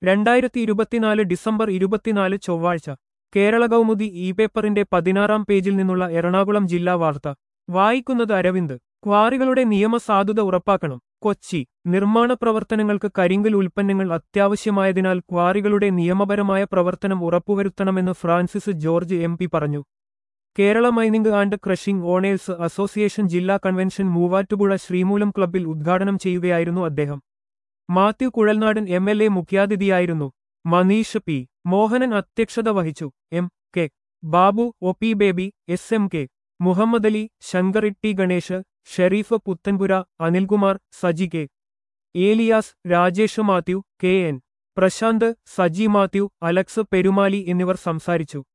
രണ്ടായിരത്തി ഇരുപത്തിനാല് ഡിസംബർ ഇരുപത്തിനാല് ചൊവ്വാഴ്ച കേരള കൗമുദി ഇ പേപ്പറിന്റെ പതിനാറാം പേജിൽ നിന്നുള്ള എറണാകുളം ജില്ലാ വാർത്ത വായിക്കുന്നത് അരവിന്ദ് ക്വാറികളുടെ നിയമസാധുത ഉറപ്പാക്കണം കൊച്ചി നിർമ്മാണ പ്രവർത്തനങ്ങൾക്ക് കരിങ്കൽ ഉൽപ്പന്നങ്ങൾ അത്യാവശ്യമായതിനാൽ ക്വാറികളുടെ നിയമപരമായ പ്രവർത്തനം ഉറപ്പുവരുത്തണമെന്ന് ഫ്രാൻസിസ് ജോർജ് എം പറഞ്ഞു Kerala mining and crushing owners association ജില്ലാ കൺവെൻഷൻ മൂവാറ്റുപുഴ ശ്രീമൂലം ക്ലബ്ബിൽ ഉദ്ഘാടനം ചെയ്യുകയായിരുന്നു അദ്ദേഹം Mathew Kuzhalnadan M L A മുഖ്യാതിഥിയായിരുന്നു മനീഷ് പി മോഹനൻ അധ്യക്ഷത വഹിച്ചു M K Babu O P Baby S M K Muhammad Ali Shankar T Ganesh Sharif Puthenpura Anilkumar Saji K Elias Rajesh Mathew K N Prasanth Saji Mathew Alex Perumali എന്നിവർ സംസാരിച്ചു